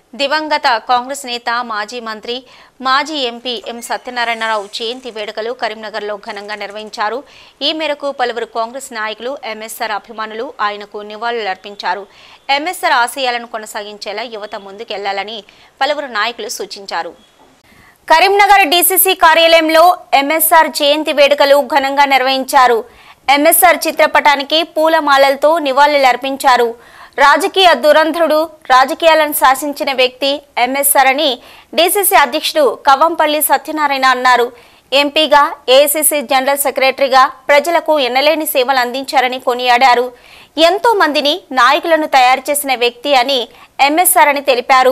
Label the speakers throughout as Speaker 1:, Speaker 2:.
Speaker 1: దివంగత కాంగ్రెస్ నేత మాజీ మంత్రి మాజీ ఎంపీ ఎం సత్యనారాయణరావు జయంతి వేడుకలు కరీంనగర్లో ఘనంగా నిర్వహించారు ఈ మేరకు పలువురు కాంగ్రెస్ నాయకులు ఎంఎస్ఆర్ అభిమానులు ఆయనకు నివాళులర్పించారు ఎంఎస్ఆర్ ఆశయాలను కొనసాగించేలా యువత ముందుకెళ్లాలని పలువురు నాయకులు సూచించారు కరీంనగర్ డీసీసీ కార్యాలయంలో ఎంఎస్ఆర్ జయంతి వేడుకలు ఘనంగా నిర్వహించారు ఎంఎస్ఆర్ చిత్రపటానికి పూలమాలలతో నివాళులర్పించారు రాజకీయ దురంధరుడు రాజకీయాలను శాసించిన వ్యక్తి ఎంఎస్ఆర్ అని డీసీసీ అధ్యక్షుడు కవంపల్లి సత్యనారాయణ అన్నారు ఎంపీగా ఏఐసీసీ జనరల్ సెక్రటరీగా ప్రజలకు ఎన్నలేని సేవలు అందించారని కొనియాడారు ఎంతో మందిని నాయకులను తయారు చేసిన వ్యక్తి అని ఎంఎస్ఆర్ అని తెలిపారు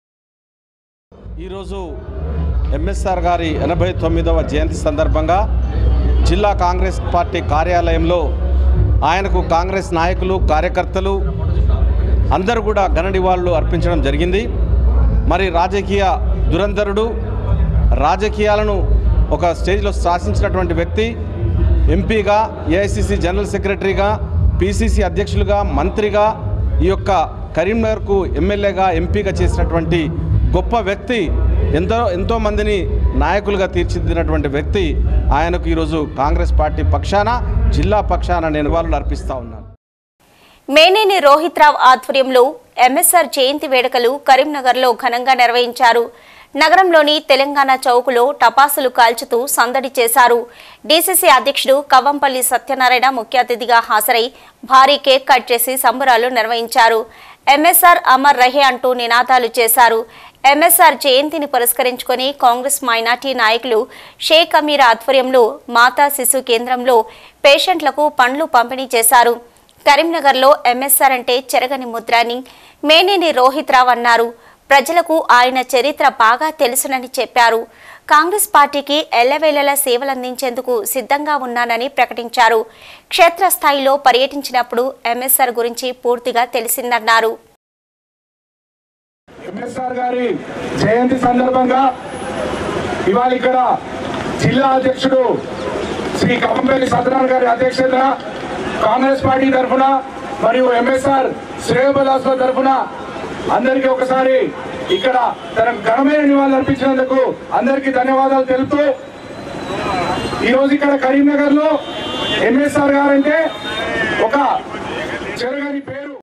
Speaker 2: ఈరోజు ఎంఎస్ఆర్ గారి ఎనభై తొమ్మిదవ జయంతి సందర్భంగా జిల్లా కాంగ్రెస్ పార్టీ కార్యాలయంలో ఆయనకు కాంగ్రెస్ నాయకులు కార్యకర్తలు అందరూ కూడా ఘన నివాళులు అర్పించడం జరిగింది మరి రాజకీయ దురంధరుడు రాజకీయాలను ఒక స్టేజ్లో శాసించినటువంటి వ్యక్తి ఎంపీగా ఏఐసిసి జనరల్ సెక్రటరీగా పిసిసి అధ్యక్షులుగా మంత్రిగా ఈ యొక్క కరీంనగర్కు ఎమ్మెల్యేగా ఎంపీగా చేసినటువంటి గొప్ప వ్యక్తి ఎంతో ఎంతోమందిని నాయకులుగా తీర్చిదిద్దినటువంటి వ్యక్తి ఆయనకు ఈరోజు కాంగ్రెస్ పార్టీ పక్షాన జిల్లా పక్షాన నేను నివాళులు అర్పిస్తా ఉన్నాను
Speaker 1: మేనేని రోహిత్ రావు ఆధ్వర్యంలో ఎంఎస్ఆర్ జయంతి వేడుకలు కరీంనగర్లో ఘనంగా నిర్వహించారు నగరంలోని తెలంగాణ చౌకులో టపాసులు కాల్చుతూ సందడి చేశారు డీసీసీ అధ్యక్షుడు కవ్వంపల్లి సత్యనారాయణ ముఖ్య అతిథిగా హాజరై భారీ కేక్ కట్ చేసి సంబరాలు నిర్వహించారు ఎంఎస్ఆర్ అమర్ రహే అంటూ నినాదాలు చేశారు ఎంఎస్ఆర్ జయంతిని పురస్కరించుకొని కాంగ్రెస్ మైనార్టీ నాయకులు షేక్ అమీర్ ఆధ్వర్యంలో మాతా శిశు కేంద్రంలో పేషెంట్లకు పండ్లు పంపిణీ చేశారు కరీంనగర్లో ఎంఎస్ఆర్ అంటే చెరగని ముద్ర అని మేనేని రోహిత్ రావు అన్నారు ప్రజలకు ఆయన చరిత్ర బాగా తెలుసునని చెప్పారు కాంగ్రెస్ పార్టీకి ఎల్లవేళలా సేవలందించేందుకు సిద్ధంగా ఉన్నానని ప్రకటించారు క్షేత్రస్థాయిలో పర్యటించినప్పుడు ఎంఎస్ఆర్ గురించి పూర్తిగా తెలిసిందన్నారు
Speaker 3: ఎంఎస్ఆర్ గారి జయంతి సందర్భంగా ఇవాళ ఇక్కడ జిల్లా అధ్యక్షుడు శ్రీ కప్పంపల్లి సత్యనారాయణ గారి అధ్యక్షతన కాంగ్రెస్ పార్టీ తరఫున మరియు ఎంఎస్ఆర్ శ్రేయబలాస్వ తరఫున అందరికీ ఒకసారి ఇక్కడ తన ఘనమైన నివాళులు అర్పించినందుకు అందరికీ ధన్యవాదాలు తెలుపుతూ ఈరోజు ఇక్కడ కరీంనగర్ లో ఎంఎస్ఆర్ గారంటే ఒక చెరగని పేరు